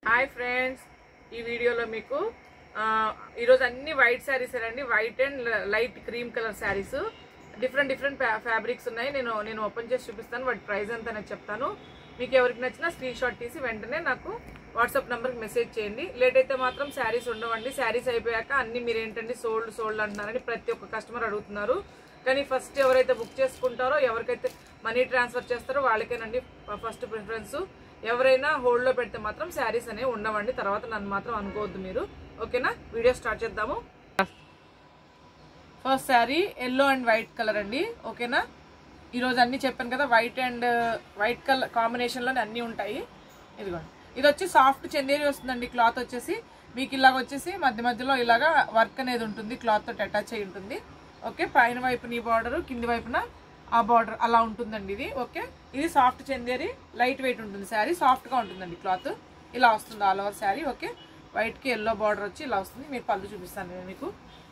hi friends ఈ వీడియోలో మీకు ఆ, ఈరోజు అన్ని వైట్ శారీస్ అండి white and light cream colour saris different different fabrics ఉన్నాయి నేను నేను ఓపెన్ చేసి చూపిస్తాను వాటి ప్రైస్ ఎంత అనేది చెప్తాను మీకు ఎవరికి నచ్చినా స్క్రీన్ షాట్ తీసి వెంటనే నాకు వాట్సాప్ నెంబర్కి మెసేజ్ చేయండి లేట్ అయితే మాత్రం శారీస్ ఉండవండి శారీస్ అయిపోయాక అన్ని మీరు ఏంటండి సోల్డ్ సోల్డ్ అంటున్నారని ప్రతి ఒక్క కస్టమర్ అడుగుతున్నారు కానీ ఫస్ట్ ఎవరైతే బుక్ చేసుకుంటారో ఎవరికైతే మనీ ట్రాన్స్ఫర్ చేస్తారో వాళ్ళకేనండి ఫస్ట్ ప్రిఫరెన్స్ ఎవరైనా హోల్డ్లో పెడితే మాత్రం శారీస్ అనేవి ఉండవండి తర్వాత నన్ను మాత్రం అనుకోవద్దు మీరు ఓకేనా వీడియో స్టార్ట్ చేద్దాము first sari yellow and white colour అండి ఓకేనా ఈరోజు అన్ని చెప్పాను కదా వైట్ అండ్ వైట్ కలర్ కాంబినేషన్లోనే అన్నీ ఉంటాయి ఇదిగోండి ఇది వచ్చి సాఫ్ట్ చందేరి వస్తుందండి క్లాత్ వచ్చేసి మీకు ఇలాగ వచ్చేసి మధ్య మధ్యలో ఇలాగా వర్క్ అనేది ఉంటుంది క్లాత్ తోటి అటాచ్ అయి ఉంటుంది ఓకే పైన వైపున ఈ బార్డర్ కింది వైపున ఆ బార్డర్ అలా ఉంటుందండి ఇది ఓకే ఇది సాఫ్ట్ చందేరి లైట్ వెయిట్ ఉంటుంది శారీ సాఫ్ట్గా ఉంటుందండి క్లాత్ ఇలా వస్తుంది ఆల్ ఓవర్ శారీ ఓకే వైట్కి ఎల్లో బార్డర్ వచ్చి ఇలా వస్తుంది మీరు పళ్ళు చూపిస్తాను నేను మీకు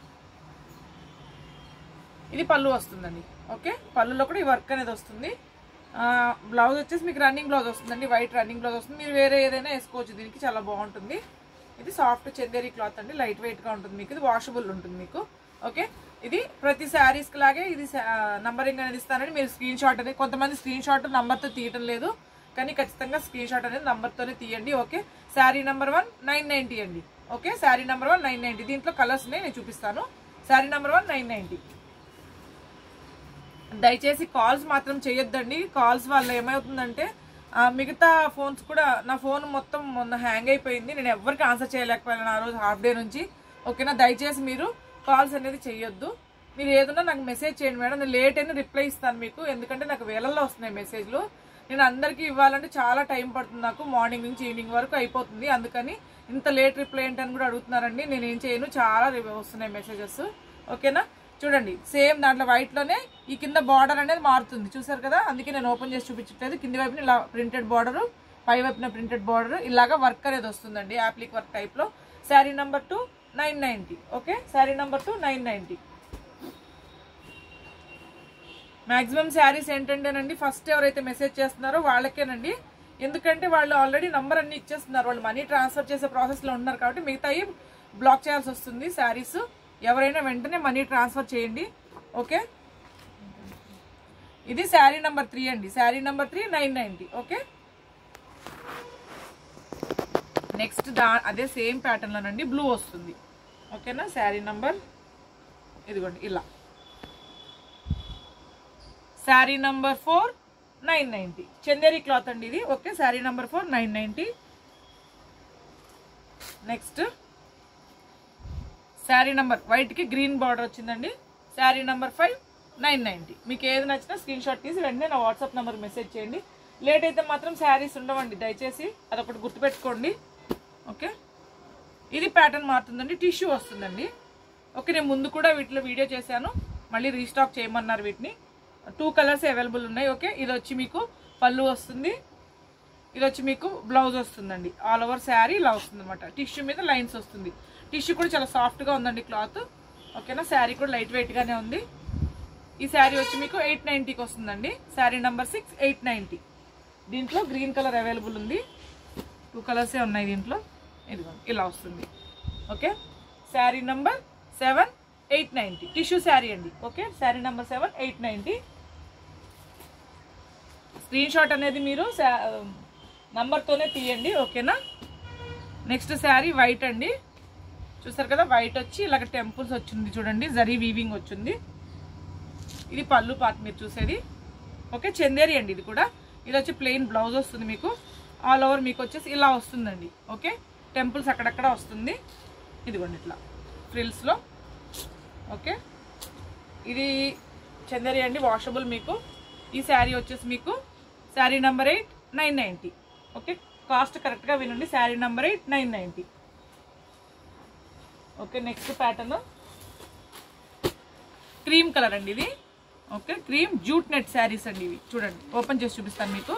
ఇది పళ్ళు వస్తుందండి ఓకే పళ్ళులో కూడా ఈ వర్క్ అనేది వస్తుంది బ్లౌజ్ వచ్చేసి మీకు రన్నింగ్ బ్లౌజ్ వస్తుందండి వైట్ రన్నింగ్ బ్లౌజ్ వస్తుంది మీరు వేరే ఏదైనా వేసుకోవచ్చు దీనికి చాలా బాగుంటుంది ఇది సాఫ్ట్ చందేరి క్లాత్ అండి లైట్ వెయిట్గా ఉంటుంది మీకు ఇది వాషబుల్ ఉంటుంది మీకు ఓకే ఇది ప్రతి శారీస్కి లాగే ఇది నంబరింగ్ అనేది ఇస్తానండి మీరు స్క్రీన్ షాట్ అనేది కొంతమంది స్క్రీన్ షాట్ నంబర్తో తీయటం లేదు కానీ ఖచ్చితంగా స్క్రీన్ షాట్ అనేది నంబర్తోనే తీయండి okay sari number one nine ninety అండి okay sari number one nine ninety దీంట్లో కలర్స్ ఉన్నాయి నేను చూపిస్తాను sari number one nine ninety దయచేసి కాల్స్ మాత్రం చేయొద్దండి కాల్స్ వల్ల ఏమవుతుందంటే ఆ, మిగతా ఫోన్స్ కూడా నా ఫోన్ మొత్తం మొన్న హ్యాంగ్ అయిపోయింది నేను ఎవరికి ఆన్సర్ చేయలేకపోయాను ఆ రోజు హాఫ్ డే నుంచి ఓకేనా దయచేసి మీరు కాల్స్ అనేది చేయొద్దు మీరు ఏదన్నా నాకు మెసేజ్ చేయండి మేడం నేను లేట్ అయినా రిప్లై ఇస్తాను మీకు ఎందుకంటే నాకు వేలల్లో వస్తున్నాయి మెసేజ్లు నేను అందరికీ ఇవ్వాలంటే చాలా టైం పడుతుంది నాకు మార్నింగ్ నుంచి ఈవినింగ్ వరకు అయిపోతుంది అందుకని ఇంత లేట్ రిప్లై ఏంటని కూడా అడుగుతున్నారండి నేను ఏం చేయను చాలా రి- వస్తున్నాయి మెసేజెస్ ఓకేనా చూడండి సేమ్ దాంట్లో వైట్ లోనే ఈ కింద బార్డర్ అనేది మారుతుంది చూసారు కదా అందుకే నేను ఓపెన్ చేసి చూపించట్లేదు కింది వైపున ఇలా ప్రింటెడ్ బార్డర్ పై వైపున ప్రింటెడ్ బార్డర్ ఇలాగా వర్క్ అనేది వస్తుందండి యాప్లిక్ వర్క్ టైప్ లో sari number two nine ninety okay sari number two nine ninety maximum saris ఏంటంటేనండి ఫస్ట్ ఎవరైతే మెసేజ్ చేస్తున్నారో వాళ్ళకేనండి ఎందుకంటే వాళ్ళు ఆల్రెడీ నంబర్ అన్ని ఇచ్చేస్తున్నారు వాళ్ళు మనీ ట్రాన్స్ఫర్ చేసే ప్రాసెస్లో ఉన్నారు కాబట్టి మిగతాయి బ్లాక్ చేయాల్సి వస్తుంది శారీస్ ఎవరైనా వెంటనే మనీ ట్రాన్స్ఫర్ చేయండి ఓకే ఇది శారీ నెంబర్ త్రీ అండి sari number three nine ninety okay next దా అదే సేమ్ ప్యాటర్న్లోనండి బ్లూ వస్తుంది ఓకేనా శారీ నంబర్ ఇదిగోండి ఇలా sari number four nine ninety Chanderi cloth అండి ఇది okay sari number four nine ninety next sari number వైట్కి గ్రీన్ బార్డర్ వచ్చిందండి sari number five nine ninety మీకు ఏది నచ్చినా స్క్రీన్ షాట్ తీసి వెంటనే నా వాట్సాప్ నెంబర్ మెసేజ్ చేయండి లేట్ అయితే మాత్రం శారీస్ ఉండవండి దయచేసి అదొకటి గుర్తుపెట్టుకోండి ఓకే ఇది ప్యాటర్న్ మారుతుందండి టిష్యూ వస్తుందండి ఓకే నేను ముందు కూడా వీటిలో వీడియో చేశాను మళ్ళీ రీస్టాక్ చేయమన్నారు వీటిని టూ కలర్స్ అవైలబుల్ ఉన్నాయి ఓకే ఇది వచ్చి మీకు పళ్ళు వస్తుంది ఇది వచ్చి మీకు బ్లౌజ్ వస్తుందండి ఆల్ ఓవర్ శారీ ఇలా వస్తుంది అనమాట టిష్యూ మీద లైన్స్ వస్తుంది టిష్యూ కూడా చాలా సాఫ్ట్గా ఉందండి క్లాత్ ఓకేనా శారీ కూడా లైట్ వెయిట్గానే ఉంది ఈ శారీ వచ్చి మీకు ఎయిట్ నైంటీకి వస్తుందండి sari number six eight ninety దీంట్లో గ్రీన్ కలర్ అవైలబుల్ ఉంది టూ కలర్సే ఉన్నాయి దీంట్లో ఇదిగోండి ఇలా వస్తుంది okay sari number seven eight ninety tissue sari అండి okay sari number seven eight ninety screenshot అనేది మీరు నంబర్తోనే తీయండి ఓకేనా నెక్స్ట్ శారీ వైట్ అండి చూసారు కదా వైట్ వచ్చి ఇలాగ టెంపుల్స్ వచ్చింది చూడండి జరీ వీవింగ్ వచ్చింది ఇది పళ్ళు పార్ట్ మీరు చూసేది ఓకే చందేరి అండి ఇది కూడా ఇది వచ్చి ప్లెయిన్ బ్లౌజ్ వస్తుంది మీకు ఆల్ ఓవర్ మీకు వచ్చేసి ఇలా వస్తుందండి ఓకే టెంపుల్స్ అక్కడక్కడ వస్తుంది ఇదిగోండి ఇట్లా ఫ్రిల్స్లో ఓకే ఇది చందేరి అండి వాషబుల్ మీకు ఈ శారీ వచ్చేసి మీకు sari number eight nine ninety okay cost కరెక్ట్గా వినండి sari number eight nine ninety okay next pattern cream colour అండి ఇది okay cream jute net saris అండి ఇవి చూడండి ఓపెన్ చేసి చూపిస్తాను మీకు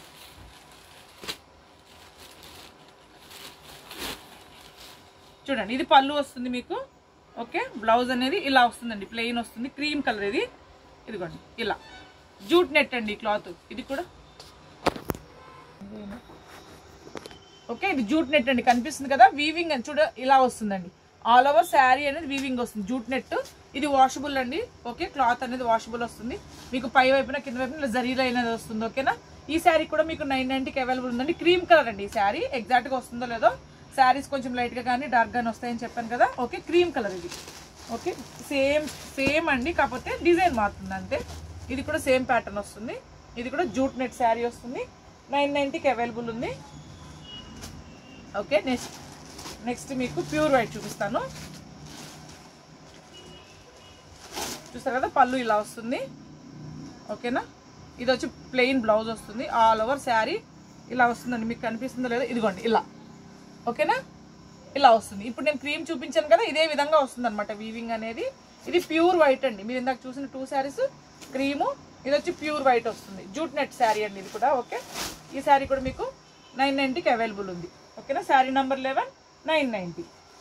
చూడండి ఇది పళ్ళు వస్తుంది మీకు ఓకే బ్లౌజ్ అనేది ఇలా వస్తుందండి ప్లెయిన్ వస్తుంది క్రీమ్ కలర్ ఇది ఇదిగోండి ఇలా జూట్ నెట్ అండి క్లాత్ ఇది కూడా ఓకే ఇది జూట్ నెట్ అండి కనిపిస్తుంది కదా వీవింగ్ అని చూడ ఇలా వస్తుందండి ఆల్ ఓవర్ శారీ అనేది వీవింగ్ వస్తుంది జూట్ నెట్ ఇది వాషబుల్ అండి ఓకే క్లాత్ అనేది వాషబుల్ వస్తుంది మీకు పై వైపున కింద వైపున ఇలా జరీ లైన్ అనేది వస్తుంది ఓకేనా ఈ శారీ కూడా మీకు నైన్ నైన్టీకి అవైలబుల్ ఉందండి క్రీమ్ కలర్ అండి ఈ శారీ ఎగ్జాక్ట్ గా వస్తుందో లేదో శారీస్ కొంచెం లైట్ గా కానీ డార్క్ గానీ వస్తాయని చెప్పాను కదా ఓకే క్రీమ్ కలర్ ఇది ఓకే సేమ్ సేమ్ అండి కాకపోతే డిజైన్ మారుతుంది అంతే ఇది కూడా సేమ్ ప్యాటర్న్ వస్తుంది ఇది కూడా జూట్ నెట్ శారీ వస్తుంది నైన్ నైన్టీకి అవైలబుల్ ఉంది ఓకే నెక్స్ట్ నెక్స్ట్ మీకు ప్యూర్ వైట్ చూపిస్తాను చూస్తారు కదా పళ్ళు ఇలా వస్తుంది ఓకేనా ఇది వచ్చి ప్లెయిన్ బ్లౌజ్ వస్తుంది ఆల్ ఓవర్ శారీ ఇలా వస్తుందండి మీకు కనిపిస్తుందో లేదో ఇదిగోండి ఇలా ఓకేనా ఇలా వస్తుంది ఇప్పుడు నేను క్రీమ్ చూపించాను కదా ఇదే విధంగా వస్తుంది అనమాట వీవింగ్ అనేది ఇది ప్యూర్ వైట్ అండి మీరు ఇందాక చూసిన టూ శారీస్ క్రీము ఇది వచ్చి ప్యూర్ వైట్ వస్తుంది జూట్ నెట్ శారీ అండి ఇది కూడా ఓకే ఈ శారీ కూడా మీకు నైన్ నైంటీకి అవైలబుల్ ఉంది ఓకేనా sari number eleven nine ninety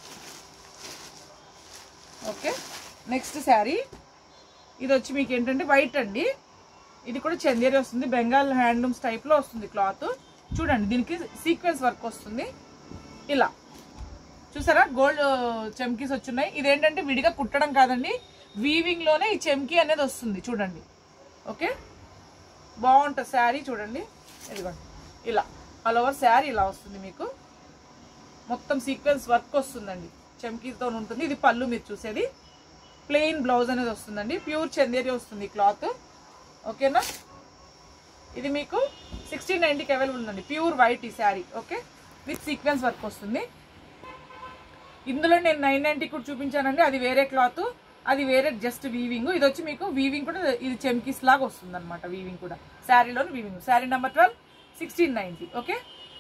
okay next sari ఇది వచ్చి మీకు ఏంటంటే వైట్ అండి ఇది కూడా చందేరి వస్తుంది బెంగాల్ హ్యాండ్లూమ్స్ టైప్లో వస్తుంది క్లాత్ చూడండి దీనికి సీక్వెన్స్ వర్క్ వస్తుంది ఇలా చూసారా గోల్డ్ చెమ్కీస్ వచ్చున్నాయి ఇదేంటంటే విడిగా కుట్టడం కాదండి వీవింగ్ లోనే ఈ చెమ్కీ అనేది వస్తుంది చూడండి ఓకే బాగుంటుంది శారీ చూడండి ఇదిగోండి ఇలా ఆల్ ఓవర్ శారీ ఇలా వస్తుంది మీకు మొత్తం సీక్వెన్స్ వర్క్ వస్తుందండి చెమ్కీతో ఉంటుంది ఇది పళ్ళు మీరు చూసేది ప్లెయిన్ బ్లౌజ్ అనేది వస్తుందండి ప్యూర్ చందేరి వస్తుంది క్లాత్ ఓకేనా ఇది మీకు సిక్స్టీన్ నైన్టీకి అవైలబుల్ ఉందండి ప్యూర్ వైట్ ఈ sari okay with sequence work వస్తుంది ఇందులో నేను నైన్ నైన్టీ కూడా చూపించానండి అది వేరే క్లాత్ అది వేరే జస్ట్ వీవింగ్ ఇది వచ్చి మీకు వీవింగ్ కూడా ఇది చెమ్కీస్ లాగా వస్తుంది అనమాట వీవింగ్ కూడా శారీలోని weaving sari number twelve sixteen ninety okay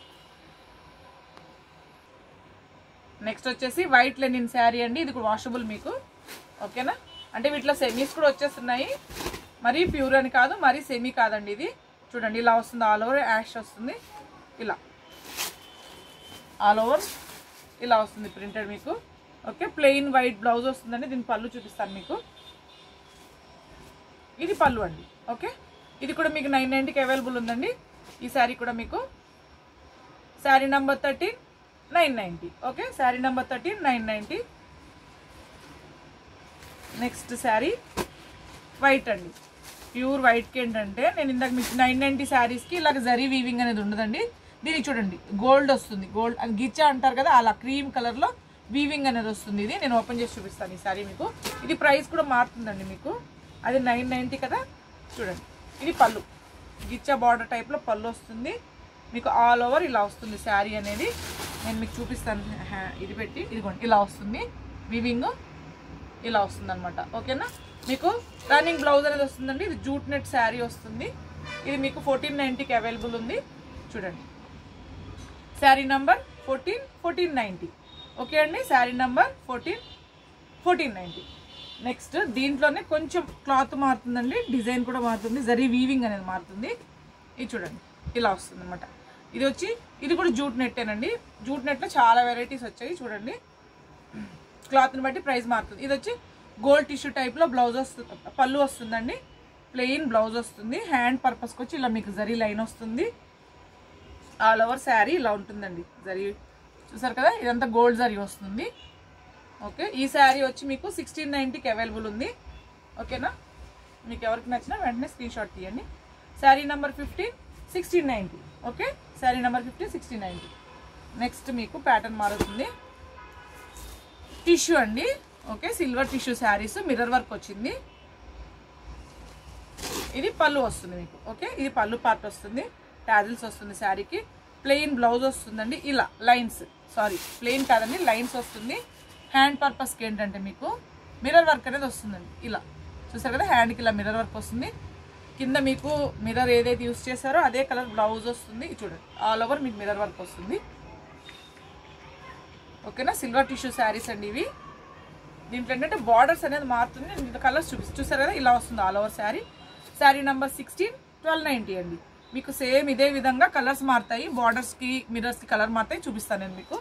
next వచ్చేసి వైట్ లెనిన్ శారీ అండి ఇది కూడా వాషబుల్ మీకు ఓకేనా అంటే వీటిలో సెమీస్ కూడా వచ్చేస్తున్నాయి మరీ ప్యూర్ అని కాదు మరీ సెమీ కాదండి ఇది చూడండి ఇలా వస్తుంది ఆల్ ఓవర్ యాష్ వస్తుంది ఇలా ఆల్ ఓవర్ ఇలా వస్తుంది ప్రింటెడ్ మీకు ఓకే ప్లెయిన్ వైట్ బ్లౌజ్ వస్తుందండి దీని పళ్ళు చూపిస్తాను మీకు ఇది పళ్ళు అండి ఓకే ఇది కూడా మీకు నైన్ నైంటీకి అవైలబుల్ ఉందండి ఈ శారీ కూడా మీకు sari number thirteen nine ninety okay sari number thirteen nine ninety next sari white అండి ప్యూర్ వైట్కి ఏంటంటే నేను ఇందాక మీకు నైన్ నైంటీ శారీస్కి ఇలాగ జరీ వీవింగ్ అనేది ఉండదండి దీనికి చూడండి గోల్డ్ వస్తుంది గోల్డ్ అది గిచ్చా అంటారు కదా అలా క్రీమ్ కలర్లో వీవింగ్ అనేది వస్తుంది ఇది నేను ఓపెన్ చేసి చూపిస్తాను ఈ శారీ మీకు ఇది ప్రైస్ కూడా మారుతుందండి మీకు అది నైన్ నైంటీ కదా చూడండి ఇది పళ్ళు గిచ్చా బార్డర్ టైప్లో పళ్ళు వస్తుంది మీకు ఆల్ ఓవర్ ఇలా వస్తుంది శారీ అనేది నేను మీకు చూపిస్తాను హ్యా- ఇది పెట్టి ఇదిగోండి ఇలా వస్తుంది వీవింగ్ ఇలా వస్తుంది అనమాట ఓకేనా మీకు రన్నింగ్ బ్లౌజ్ అనేది వస్తుందండి ఇది జూట్ నెట్ శారీ వస్తుంది ఇది మీకు ఫోర్టీన్ నైంటీకి అవైలబుల్ ఉంది చూడండి sari number fourteen fourteen ninety okay అండి sari number fourteen fourteen ninety next దీంట్లోనే కొంచెం క్లాత్ మారుతుందండి డిజైన్ కూడా మారుతుంది జరీ వీవింగ్ అనేది మారుతుంది ఇది చూడండి ఇలా వస్తుంది అనమాట ఇది వచ్చి ఇది కూడా జూట్ నెట్టేనండి జూట్ నెట్లో చాలా వెరైటీస్ వచ్చాయి చూడండి క్లాత్ని బట్టి ప్రైస్ మారుతుంది ఇది వచ్చి గోల్డ్ టిష్యూ టైప్లో బ్లౌజ్ వస్తుంది పళ్ళు వస్తుందండి ప్లెయిన్ బ్లౌజ్ వస్తుంది హ్యాండ్ పర్పస్కి వచ్చి ఇలా మీకు జరీ లైన్ వస్తుంది ఆల్ ఓవర్ శారీ ఇలా ఉంటుందండి జరీ చూసారు కదా ఇదంతా గోల్డ్ జరీ వస్తుంది ఓకే ఈ శారీ వచ్చి మీకు సిక్స్టీన్ నైంటీకి అవైలబుల్ ఉంది ఓకేనా మీకు ఎవరికి నచ్చినా వెంటనే స్క్రీన్ షాట్ తీయండి sari number fifteen sixteen ninety okay sari number fifteen sixteen ninety next మీకు ప్యాటర్న్ మారుతుంది టిష్యూ అండి okay silver tissue saris mirror work వచ్చింది ఇది పళ్ళు వస్తుంది మీకు ఓకే ఇది పళ్ళు పార్ట్ వస్తుంది టాజిల్స్ వస్తుంది శారీకి ప్లెయిన్ బ్లౌజ్ వస్తుందండి ఇలా లైన్స్ సారీ ప్లెయిన్ కాదండి లైన్స్ వస్తుంది హ్యాండ్ పర్పస్కి ఏంటంటే మీకు మిర్రర్ వర్క్ అనేది వస్తుందండి ఇలా చూసారు కదా హ్యాండ్కి ఇలా మిర్రర్ వర్క్ వస్తుంది కింద మీకు మిర్రర్ ఏదైతే యూస్ చేశారో అదే కలర్ బ్లౌజ్ వస్తుంది ఇది చూడండి ఆల్ ఓవర్ మీకు మిర్రర్ వర్క్ వస్తుంది ఓకేనా సిల్వర్ టిష్యూ శారీస్ అండి ఇవి దీంట్లో ఏంటంటే బార్డర్స్ అనేది మారుతుంది నేను దీంట్లో కలర్స్ చూపిస్తాను చూసారు కదా ఇలా వస్తుంది all over sari sari number sixteen twelve ninety అండి మీకు సేమ్ ఇదే విధంగా కలర్స్ మారుతాయి బార్డర్స్కి మిర్రర్స్కి కలర్ మారుతాయి చూపిస్తాను నేను మీకు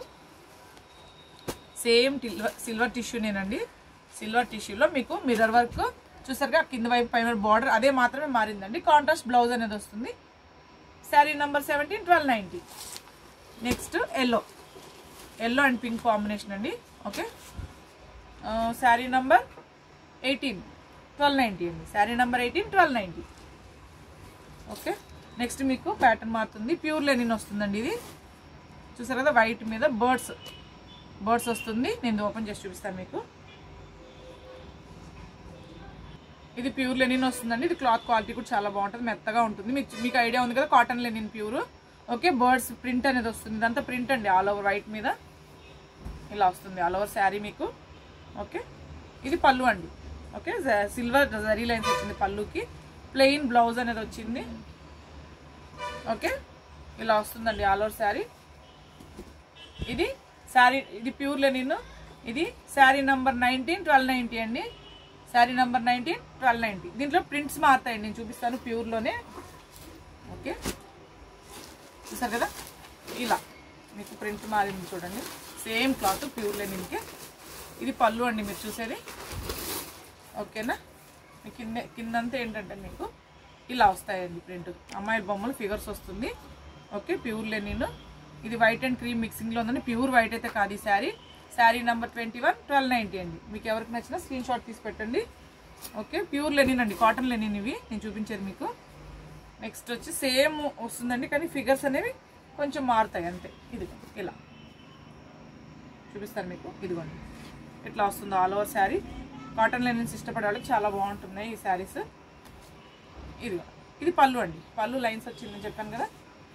సేమ్ సిల్వర్ టిష్యూనేనండి సిల్వర్ టిష్యూలో మీకు మిర్రర్ వర్క్ చూసారుగా కింద వైపు పైన బార్డర్ అదే మాత్రమే మారిందండి కాంట్రాస్ట్ బ్లౌజ్ అనేది వస్తుంది sari number seventeen twelve ninety next yellow yellow and pink combination అండి okay sari number eighteen twelve ninety అండి sari number eighteen twelve ninety okay next మీకు ప్యాటర్న్ మారుతుంది ప్యూర్ లెనిన్ వస్తుందండి ఇది చూసారు కదా వైట్ మీద బర్డ్స్ బర్డ్స్ వస్తుంది నేను ఓపెన్ చేసి చూపిస్తాను మీకు ఇది ప్యూర్ లెనిన్ వస్తుందండి ఇది క్లాత్ క్వాలిటీ కూడా చాలా బాగుంటుంది మెత్తగా ఉంటుంది మీకు మీకు ఐడియా ఉంది కదా cotton linen pure okay birds print అనేది వస్తుంది ఇదంతా ప్రింట్ అండి ఆల్ ఓవర్ వైట్ మీద ఇలా వస్తుంది ఆల్ ఓవర్ శారీ మీకు ఓకే ఇది పళ్ళు అండి ఓకే సిల్వర్ జరీ లైన్స్ వచ్చింది పళ్ళుకి ప్లెయిన్ బ్లౌజ్ అనేది వచ్చింది ఓకే ఇలా వస్తుందండి ఆల్ ఓవర్ శారీ ఇది శారీ ఇది ప్యూర్ లెనిన్ ఇది sari number nineteen twelve ninety అండి sari number nineteen twelve ninety దీంట్లో ప్రింట్స్ మారుతాయండి నేను చూపిస్తాను ప్యూర్లోనే ఓకే చూసారు కదా ఇలా మీకు ప్రింట్ మారింది చూడండి సేమ్ క్లాత్ ప్యూర్ లెనిన్కి ఇది పళ్ళు అండి మీరు చూసేది ఓకేనా మీ కింద కిందంతా ఏంటంటే మీకు ఇలా వస్తాయండి ప్రింట్ అమ్మాయిల బొమ్మలు ఫిగర్స్ వస్తుంది ఓకే ప్యూర్ లెనిన్ ఇది వైట్ అండ్ క్రీమ్ మిక్సింగ్లో ఉందండి ప్యూర్ వైట్ అయితే కాదు ఈ sari sari number twenty one twelve ninety అండి మీకు ఎవరికి నచ్చినా స్క్రీన్ షాట్ తీసి పెట్టండి ఓకే ప్యూర్ లెనిన్ అండి కాటన్ లెనిన్ ఇవి నేను చూపించేది మీకు నెక్స్ట్ వచ్చి సేమ్ వస్తుందండి కానీ ఫిగర్స్ అనేవి కొంచెం మారుతాయి అంతే ఇది ఇలా చూపిస్తాను మీకు ఇదిగోండి ఇట్లా వస్తుంది all over sari cotton linens ఇష్టపడే వాళ్ళకి చాలా బాగుంటున్నాయి ఈ శారీస్ ఇదిగో ఇది పళ్ళు అండి పళ్ళు లైన్స్ వచ్చిందని చెప్పాను కదా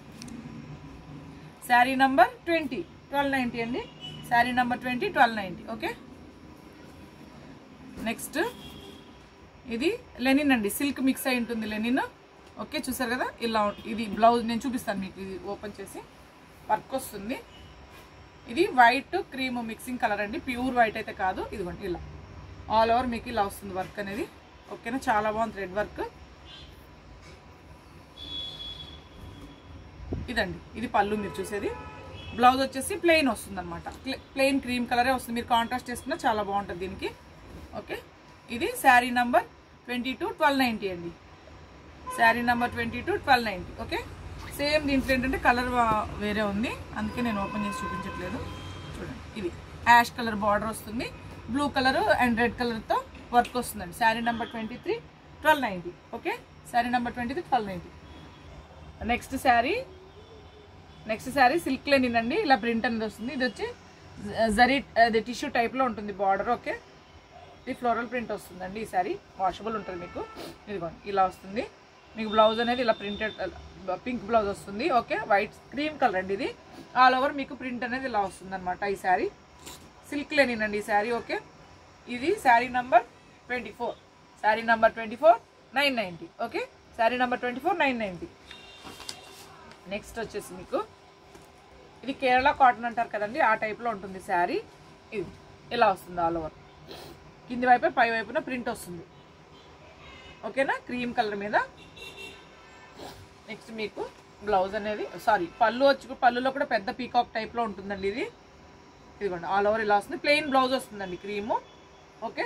sari number twenty twelve ninety అండి sari number twenty twelve ninety okay next ఇది లెనిన్ అండి సిల్క్ మిక్స్ అయి ఉంటుంది లెనిన్ ఓకే చూసారు కదా ఇలా ఉం- ఇది బ్లౌజ్ నేను చూపిస్తాను మీకు ఇది ఓపెన్ చేసి వర్క్ వస్తుంది ఇది వైట్ క్రీమ్ మిక్సింగ్ కలర్ అండి ప్యూర్ వైట్ అయితే కాదు ఇదిగోండి ఇలా ఆల్ ఓవర్ మీకు ఇలా వస్తుంది వర్క్ అనేది ఓకేనా చాలా బాగుంది థ్రెడ్ వర్క్ ఇదండి ఇది పళ్ళు మీరు చూసేది బ్లౌజ్ వచ్చేసి ప్లెయిన్ వస్తుంది అనమాట ప్లెయిన్ క్రీమ్ కలరే వస్తుంది మీరు కాంట్రాస్ట్ చేసుకున్నా చాలా బాగుంటుంది దీనికి ఓకే ఇది sari number twenty two twelve ninety అండి sari number twenty two twelve ninety okay same దీంట్లో ఏంటంటే కలర్ వేరే ఉంది అందుకే నేను ఓపెన్ చేసి చూపించట్లేదు చూడండి ఇది యాష్ కలర్ బార్డర్ వస్తుంది బ్లూ కలర్ అండ్ రెడ్ కలర్తో వర్క్ వస్తుందండి sari number twenty three twelve ninety okay sari number twenty three twelve ninety next sari next sari silk linen అండి ఇలా ప్రింట్ అనేది వస్తుంది ఇది వచ్చి జరీ అది టిష్యూ టైప్లో ఉంటుంది బార్డర్ ఓకే ఇది ఫ్లోరల్ ప్రింట్ వస్తుందండి ఈ శారీ వాషబుల్ ఉంటుంది మీకు ఇదిగోండి ఇలా వస్తుంది మీకు బ్లౌజ్ అనేది ఇలా ప్రింటెడ్ పింక్ బ్లౌజ్ వస్తుంది ఓకే వైట్ క్రీమ్ కలర్ అండి ఇది ఆల్ ఓవర్ మీకు ప్రింట్ అనేది ఇలా వస్తుంది అనమాట ఈ శారీ సిల్క్ లెనిన్ అండి ఈ శారీ ఓకే ఇది sari number twenty four sari number twenty four nine ninety okay sari number twenty four nine ninety next వచ్చేసి మీకు ఇది కేరళ కాటన్ అంటారు కదండి ఆ టైప్లో ఉంటుంది శారీ ఇది ఇలా వస్తుంది ఆల్ ఓవర్ కింది వైపు పై వైపున ప్రింట్ వస్తుంది ఓకేనా క్రీమ్ కలర్ మీద నెక్స్ట్ మీకు బ్లౌజ్ అనేది సారీ పళ్ళు వచ్చి పళ్ళులో కూడా పెద్ద పీకాక్ టైప్లో ఉంటుందండి ఇది ఇదిగోండి ఆల్ ఓవర్ ఇలా వస్తుంది ప్లెయిన్ బ్లౌజ్ వస్తుందండి క్రీము ఓకే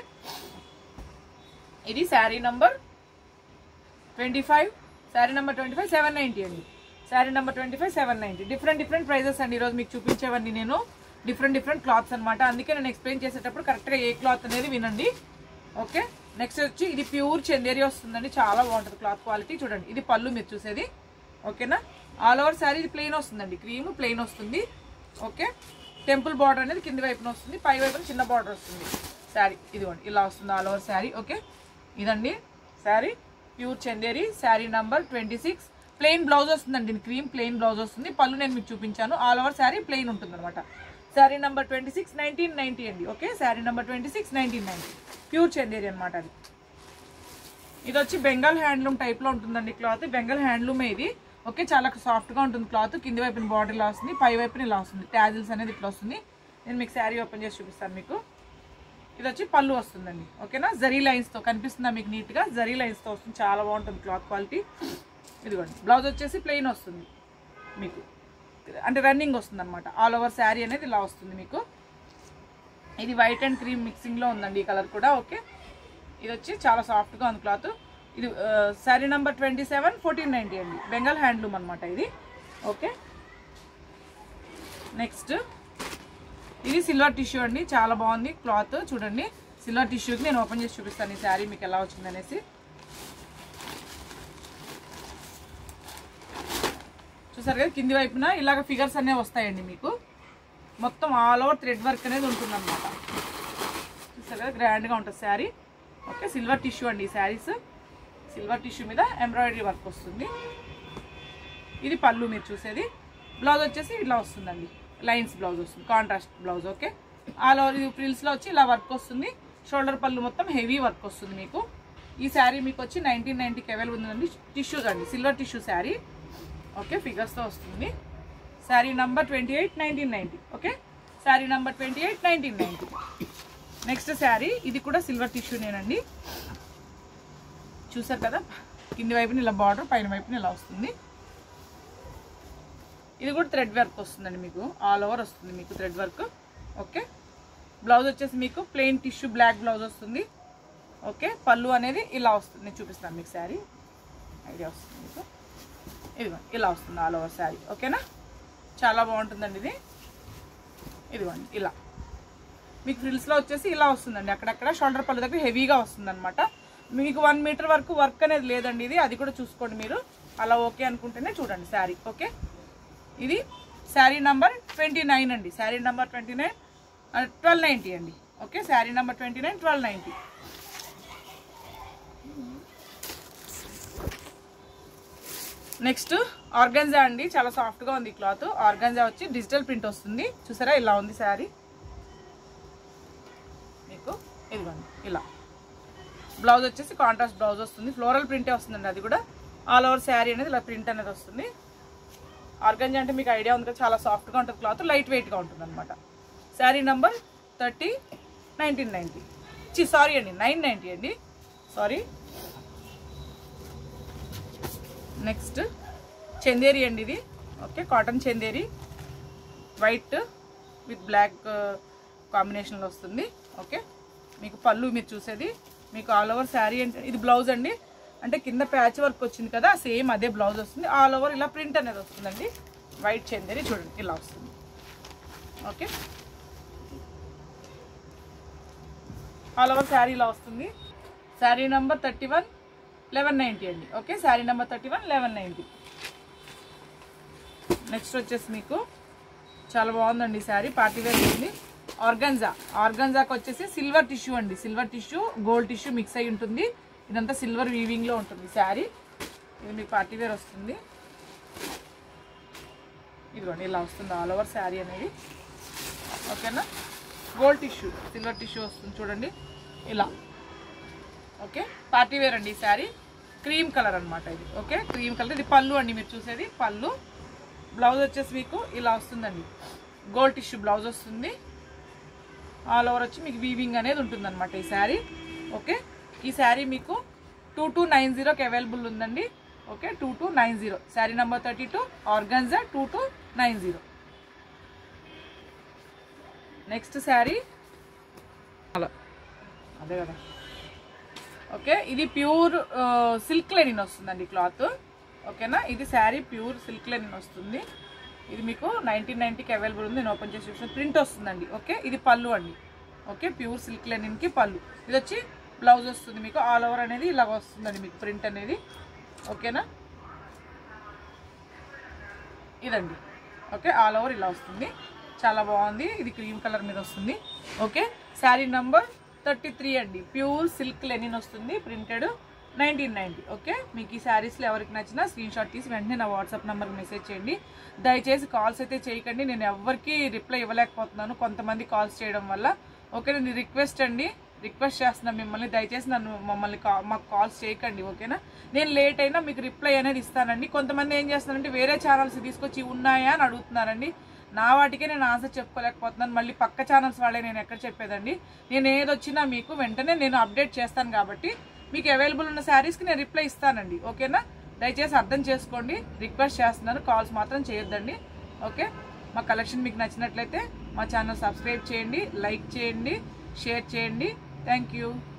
ఇది sari number twenty five sari number twenty five seven ninety అండి sari number twenty five seven ninety different different prices అండి ఈరోజు మీకు చూపించేవన్నీ నేను డిఫరెంట్ డిఫరెంట్ క్లాత్స్ అనమాట అందుకే నేను ఎక్స్ప్లెయిన్ చేసేటప్పుడు కరెక్ట్గా ఏ క్లాత్ అనేది వినండి ఓకే నెక్స్ట్ వచ్చి ఇది ప్యూర్ చందేరి వస్తుందండి చాలా బాగుంటుంది క్లాత్ క్వాలిటీ చూడండి ఇది పళ్ళు మీరు చూసేది ఓకేనా ఆల్ ఓవర్ శారీ ఇది ప్లెయిన్ వస్తుందండి క్రీమ్ ప్లెయిన్ వస్తుంది ఓకే టెంపుల్ బార్డర్ అనేది కింది వైపున వస్తుంది పై వైపున చిన్న బార్డర్ వస్తుంది శారీ ఇదిగోండి ఇలా వస్తుంది ఆల్ ఓవర్ శారీ ఓకే ఇదండి sari pure Chanderi sari number twenty six plain blouse వస్తుందండి క్రీమ్ ప్లెయిన్ బ్లౌజ్ వస్తుంది పళ్ళు నేను మీకు చూపించాను ఆల్ ఓవర్ శారీ ప్లెయిన్ ఉంటుంది అనమాట sari number twenty six nineteen ninety అండి okay sari number twenty six nineteen ninety pure Chanderi అనమాట అది ఇది వచ్చి బెంగాల్ హ్యాండ్లూమ్ టైప్లో ఉంటుందండి క్లాత్ బెంగాల్ హ్యాండ్లూమే ఇది ఓకే చాలా సాఫ్ట్గా ఉంటుంది క్లాత్ కింది వైపున బార్డర్ ఇలా వస్తుంది పై వైపున ఇలా వస్తుంది ట్యాజిల్స్ అనేది ఇట్లా వస్తుంది నేను మీకు శారీ ఓపెన్ చేసి చూపిస్తాను మీకు ఇది వచ్చి పళ్ళు వస్తుందండి ఓకేనా జరీ లైన్స్తో కనిపిస్తుందా మీకు నీట్గా జరీ లైన్స్తో వస్తుంది చాలా బాగుంటుంది క్లాత్ క్వాలిటీ ఇదిగోండి బ్లౌజ్ వచ్చేసి ప్లెయిన్ వస్తుంది మీకు అంటే రన్నింగ్ వస్తుంది అనమాట ఆల్ ఓవర్ శారీ అనేది ఇలా వస్తుంది మీకు ఇది వైట్ అండ్ క్రీమ్ మిక్సింగ్లో ఉందండి ఈ కలర్ కూడా ఓకే ఇది వచ్చి చాలా సాఫ్ట్గా ఉంది క్లాత్ ఇది sari number twenty seven fourteen ninety అండి బెంగాల్ హ్యాండ్లూమ్ అనమాట ఇది ఓకే నెక్స్ట్ ఇది సిల్వర్ టిష్యూ అండి చాలా బాగుంది క్లాత్ చూడండి సిల్వర్ టిష్యూకి నేను ఓపెన్ చేసి చూపిస్తాను ఈ శారీ మీకు ఎలా వచ్చింది అనేసి చూసారు కదా కింది వైపున ఇలాగ ఫిగర్స్ అనేవి వస్తాయండి మీకు మొత్తం ఆల్ ఓవర్ థ్రెడ్ వర్క్ అనేది ఉంటుంది అనమాట చూసారు కదా గ్రాండ్గా ఉంటుంది శారీ ఓకే సిల్వర్ టిష్యూ అండి ఈ శారీస్ సిల్వర్ టిష్యూ మీద ఎంబ్రాయిడరీ వర్క్ వస్తుంది ఇది పళ్ళు మీరు చూసేది బ్లౌజ్ వచ్చేసి ఇట్లా వస్తుందండి లైన్స్ బ్లౌజ్ వస్తుంది contrast blouse okay all over ఇది ఫ్రిల్స్లో వచ్చి ఇలా వర్క్ వస్తుంది షోల్డర్ పళ్ళు మొత్తం హెవీ వర్క్ వస్తుంది మీకు ఈ శారీ మీకు వచ్చి నైన్టీన్ నైన్టీకి అవైలబుల్ ఉందండి టిష్యూస్ అండి సిల్వర్ టిష్యూ శారీ ఓకే ఫిగర్స్తో వస్తుంది sari number twenty eight nineteen ninety okay sari number twenty eight nineteen ninety next sari ఇది కూడా సిల్వర్ టిష్యూనేనండి చూసారు కదా కింది వైపున ఇలా బార్డర్ పైన వైపున ఇలా వస్తుంది ఇది కూడా థ్రెడ్ వర్క్ వస్తుందండి మీకు ఆల్ ఓవర్ వస్తుంది మీకు థ్రెడ్ వర్క్ ఓకే బ్లౌజ్ వచ్చేసి మీకు ప్లెయిన్ టిష్యూ బ్లాక్ బ్లౌజ్ వస్తుంది ఓకే పళ్ళు అనేది ఇలా వస్తుంది నేను చూపిస్తాను మీకు శారీ ఐడియా వస్తుంది మీకు ఇదిగోండి ఇలా వస్తుంది ఆల్ ఓవర్ శారీ ఓకేనా చాలా బాగుంటుందండి ఇది ఇదిగోండి ఇలా మీకు ఫ్రిల్స్లో వచ్చేసి ఇలా వస్తుందండి అక్కడక్కడ షోల్డర్ పళ్ళు దగ్గర హెవీగా వస్తుంది అనమాట మీకు వన్ మీటర్ వరకు వర్క్ అనేది లేదండి ఇది అది కూడా చూసుకోండి మీరు అలా ఓకే అనుకుంటేనే చూడండి శారీ ఓకే ఇది శారీ నంబర్ ట్వంటీ నైన్ అండి sari number twenty nine twelve ninety అండి okay sari number twenty nine twelve ninety next organza అండి చాలా సాఫ్ట్గా ఉంది ఈ క్లాత్ ఆర్గంజా వచ్చి డిజిటల్ ప్రింట్ వస్తుంది చూసారా ఇలా ఉంది శారీ మీకు ఇదిగోండి ఇలా బ్లౌజ్ వచ్చేసి కాంట్రాస్ట్ బ్లౌజ్ వస్తుంది ఫ్లోరల్ ప్రింటే వస్తుందండి అది కూడా ఆల్ ఓవర్ శారీ అనేది ఇలా ప్రింట్ అనేది వస్తుంది ఆర్గంజా అంటే మీకు ఐడియా ఉంది కదా చాలా సాఫ్ట్గా ఉంటుంది క్లాత్ లైట్ వెయిట్గా ఉంటుంది అనమాట sari number thirty nineteen ninety చి సారీ అండి నైన్ నైంటీ అండి సారీ నెక్స్ట్ చందేరి అండి ఇది okay cotton Chanderi white with black కాంబినేషన్లో వస్తుంది ఓకే మీకు పళ్ళు మీరు చూసేది మీకు ఆల్ ఓవర్ శారీ అంటే ఇది బ్లౌజ్ అండి అంటే కింద ప్యాచ్ వర్క్ వచ్చింది కదా సేమ్ అదే బ్లౌజ్ వస్తుంది ఆల్ ఓవర్ ఇలా ప్రింట్ అనేది వస్తుందండి వైట్ చందేరి చూడండి ఇలా వస్తుంది ఓకే ఆల్ ఓవర్ శారీ ఇలా వస్తుంది sari number thirty one eleven ninety అండి okay sari number thirty one eleven ninety next వచ్చేసి మీకు చాలా బాగుందండి ఈ శారీ పార్టీ వేర్ ఉంది ఆర్గంజా ఆర్గంజాకి వచ్చేసి సిల్వర్ టిష్యూ అండి silver tissue gold tissue mix అయి ఉంటుంది ఇదంతా సిల్వర్ వీవింగ్లో ఉంటుంది శారీ ఇది మీకు పార్టీ వేర్ వస్తుంది ఇదిగోండి ఇలా వస్తుంది ఆల్ ఓవర్ శారీ అనేది ఓకేనా గోల్డ్ టిష్యూ సిల్వర్ టిష్యూ వస్తుంది చూడండి ఇలా ఓకే పార్టీ వేర్ అండి ఈ శారీ క్రీమ్ కలర్ అన్నమాట ఇది ఓకే క్రీమ్ కలర్ ఇది పళ్ళు అండి మీరు చూసేది పళ్ళు బ్లౌజ్ వచ్చేసి మీకు ఇలా వస్తుందండి గోల్డ్ టిష్యూ బ్లౌజ్ వస్తుంది ఆల్ ఓవర్ వచ్చి మీకు వీవింగ్ అనేది ఉంటుందన్నమాట ఈ శారీ ఓకే ఈ శారీ మీకు టూ టూ నైన్ జీరోకి అవైలబుల్ ఉందండి okay two two nine zero sari number thirty two organza two two nine zero next sari అలా అదే కదా ఓకే ఇది ప్యూర్ సిల్క్ లెనిన్ వస్తుందండి క్లాత్ ఓకేనా ఇది శారీ ప్యూర్ సిల్క్ లెనిన్ వస్తుంది ఇది మీకు నైన్టీన్ నైన్టీకి అవైలబుల్ ఉంది నేను ఓపెన్ చేసి చూసిన ప్రింట్ వస్తుందండి ఓకే ఇది పళ్ళు అండి ఓకే ప్యూర్ సిల్క్ లెనిన్కి పళ్ళు ఇది వచ్చి బ్లౌజ్ వస్తుంది మీకు ఆల్ ఓవర్ అనేది ఇలా వస్తుందండి మీకు ప్రింట్ అనేది ఓకేనా ఇదండి ఓకే ఆల్ ఓవర్ ఇలా వస్తుంది చాలా బాగుంది ఇది క్రీమ్ కలర్ మీద వస్తుంది okay sari number thirty three అండి ప్యూర్ సిల్క్ లెనిన్ వస్తుంది ప్రింటెడ్ నైన్టీన్ నైన్టీ ఓకే మీకు ఈ శారీస్లో ఎవరికి నచ్చినా స్క్రీన్ షాట్ తీసి వెంటనే నా వాట్సాప్ నెంబర్కి మెసేజ్ చేయండి దయచేసి కాల్స్ అయితే చేయకండి నేను ఎవరికి రిప్లై ఇవ్వలేకపోతున్నాను కొంతమంది కాల్స్ చేయడం వల్ల ఓకే నేను రిక్వెస్ట్ అండి రిక్వెస్ట్ చేస్తున్నాను మిమ్మల్ని దయచేసి నన్ను మమ్మల్ని కా మాకు కాల్స్ చేయకండి ఓకేనా నేను లేట్ అయినా మీకు రిప్లై అనేది ఇస్తానండి కొంతమంది ఏం చేస్తున్నారంటే వేరే ఛానల్స్ తీసుకొచ్చి ఉన్నాయా అని అడుగుతున్నారండి నా వాటికే నేను ఆన్సర్ చెప్పుకోలేకపోతున్నాను మళ్ళీ పక్క ఛానల్స్ వాళ్ళే నేను ఎక్కడ చెప్పేదండి నేను ఏది వచ్చినా మీకు వెంటనే నేను అప్డేట్ చేస్తాను కాబట్టి మీకు అవైలబుల్ ఉన్న శారీస్కి నేను రిప్లై ఇస్తానండి ఓకేనా దయచేసి అర్థం చేసుకోండి రిక్వెస్ట్ చేస్తున్నాను కాల్స్ మాత్రం చేయొద్దండి ఓకే మా కలెక్షన్ మీకు నచ్చినట్లయితే మా ఛానల్ సబ్స్క్రైబ్ చేయండి లైక్ చేయండి షేర్ చేయండి థ్యాంక్ యూ